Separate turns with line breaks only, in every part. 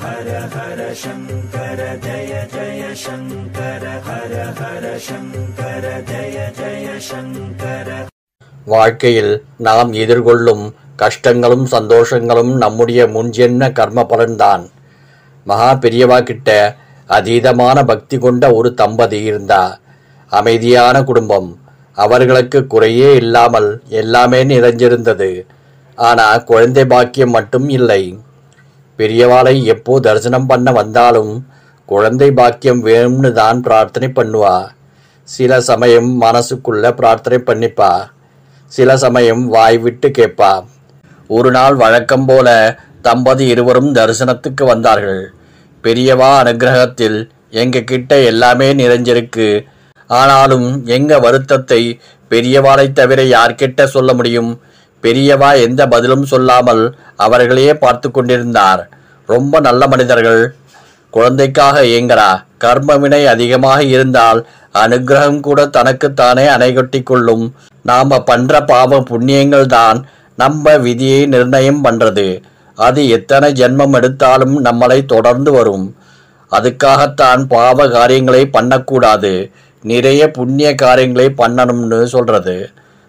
வாழ்க்கையில் நாம் எதிர்கொள்ளும் கஷ்டங்களும் சந்தோஷங்களும் நம்முடைய முன்ஜென்ம கர்ம பலன்தான் மகா பெரியவா கிட்ட அதீதமான பக்தி கொண்ட ஒரு தம்பதி இருந்தா அமைதியான குடும்பம் அவர்களுக்கு குறையே இல்லாமல் எல்லாமே நிறைஞ்சிருந்தது ஆனா குழந்தை பாக்கியம் மட்டும் இல்லை பெரியவாளை எப்போ தரிசனம் பண்ண வந்தாலும் குழந்தை பாக்கியம் வேணும்னு தான் பிரார்த்தனை பண்ணுவா சில சமயம் மனசுக்குள்ள பிரார்த்தனை பண்ணிப்பா சில சமயம் வாய் விட்டு கேட்பா ஒரு நாள் வழக்கம் போல தம்பதி இருவரும் தரிசனத்துக்கு வந்தார்கள் பெரியவா அனுகிரகத்தில் எங்க கிட்ட எல்லாமே நிறைஞ்சிருக்கு ஆனாலும் எங்க வருத்தத்தை பெரியவாளை தவிர யார்கிட்ட சொல்ல முடியும் பெரியவா எந்த பதிலும் சொல்லாமல் அவர்களையே பார்த்து கொண்டிருந்தார் ரொம்ப நல்ல மனிதர்கள் குழந்தைக்காக ஏங்கரா கர்மவினை அதிகமாக இருந்தால் அனுகிரகம் கூட தனக்குத்தானே அணைகட்டி கொள்ளும் நாம பண்ற பாவ புண்ணியங்கள் தான் நம்ம விதியை நிர்ணயம் பண்றது அது எத்தனை ஜென்மம் எடுத்தாலும் நம்மளை தொடர்ந்து வரும் அதுக்காகத்தான் பாவ காரியங்களை பண்ணக்கூடாது நிறைய புண்ணிய காரியங்களை பண்ணணும்னு சொல்றது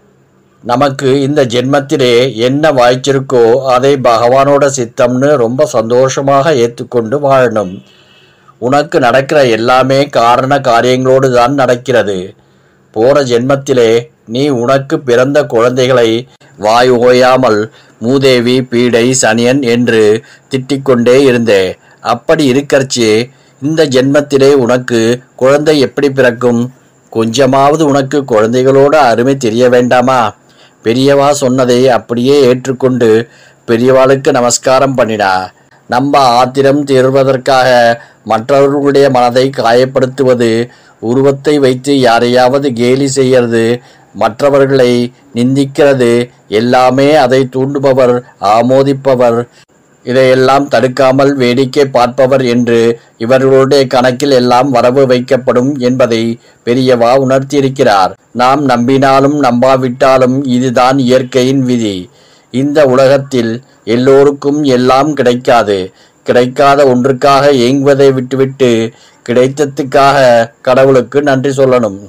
நமக்கு இந்த ஜென்மத்திலே என்ன வாய்ச்சிருக்கோ அதை பகவானோட சித்தம்னு ரொம்ப சந்தோஷமாக ஏற்றுக்கொண்டு வாழணும் உனக்கு நடக்கிற எல்லாமே காரண காரியங்களோடு தான் நடக்கிறது போற ஜென்மத்திலே நீ உனக்கு பிறந்த குழந்தைகளை வாய் ஓயாமல் மூதேவி பீடை சனியன் என்று திட்டிக்கொண்டே இருந்தே அப்படி இருக்கறச்சே இந்த ஜென்மத்திலே உனக்கு குழந்தை எப்படி பிறக்கும் கொஞ்சமாவது உனக்கு குழந்தைகளோட அருமை தெரிய வேண்டாமா பெரியவா சொன்னதை அப்படியே ஏற்றுக்கொண்டு பெரியவாளுக்கு நமஸ்காரம் பண்ணிடா நம்ம ஆத்திரம் தீர்வதற்காக மற்றவர்களுடைய மனதை காயப்படுத்துவது உருவத்தை வைத்து யாரையாவது கேலி செய்யறது மற்றவர்களை நிந்திக்கிறது எல்லாமே அதை தூண்டுபவர் ஆமோதிப்பவர் இதையெல்லாம் தடுக்காமல் வேடிக்கை பார்ப்பவர் என்று இவர்களுடைய கணக்கில் எல்லாம் வரவு வைக்கப்படும் என்பதை பெரியவா உணர்த்தியிருக்கிறார் நாம் நம்பினாலும் நம்பாவிட்டாலும் இதுதான் இயற்கையின் விதி இந்த உலகத்தில் எல்லோருக்கும் எல்லாம் கிடைக்காது கிடைக்காத ஒன்றுக்காக ஏங்குவதை விட்டுவிட்டு கிடைத்ததுக்காக கடவுளுக்கு நன்றி சொல்லணும்